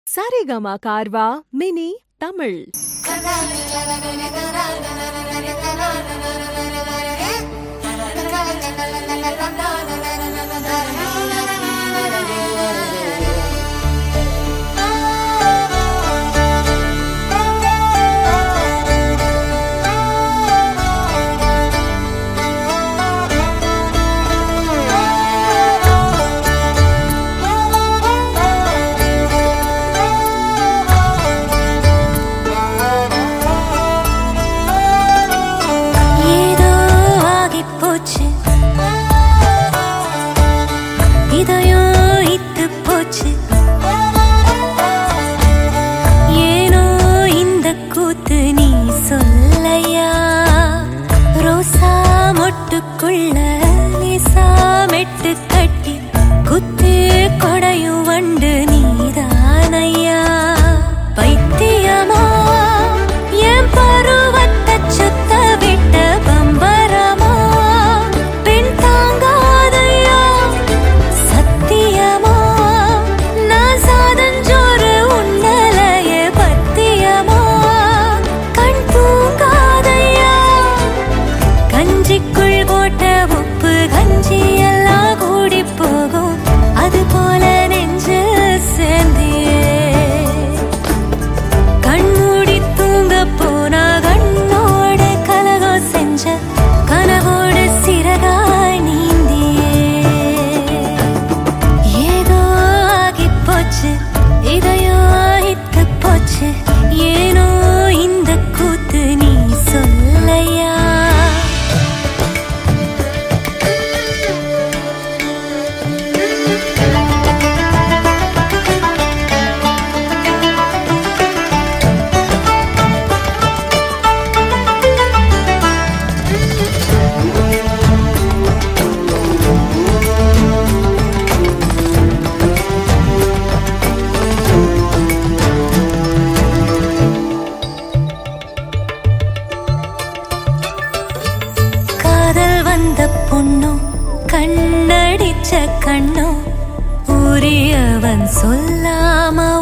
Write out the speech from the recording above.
Saregama கார்வா mini Tamil ஏதோ ஆகிப் போச்சு இதயம் இத்துப் போச்சு ஏனோ இந்த கூத்து நீ சொல்லையா ரோசா மொட்டுக்குள்ள லேசா மெட்டு கட்டி குத்து கொடையும் வண்டு நீதானையா பைத்தியமா என் பருவத்தை சுத்த விட்ட பம்பரமா பெண் தாங்காதையா சத்தியமா நான் சாதஞ்சோறு உன்னலைய பத்தியமா கண் தூங்காதையா கஞ்சிக்குள் போட்ட உப்பு கஞ்சி எல்லாம் கூடி போகும் அது போல நெஞ்சு சேர்ந்தியே கண்மூடி தூங்க போனா கண்ணோட கலகம் செஞ்ச கனவோட சிறகாய் நீந்தியே ஏதோ ஆகிப் போச்சு இதயம் ஆகித்து போச்சு ஏனோ இந்த கூத்து நீ சொல்லையா காதல் வந்த பொண்ணோ கண்ணடிச்ச கண்ணோ உரியவன் சொல்லாம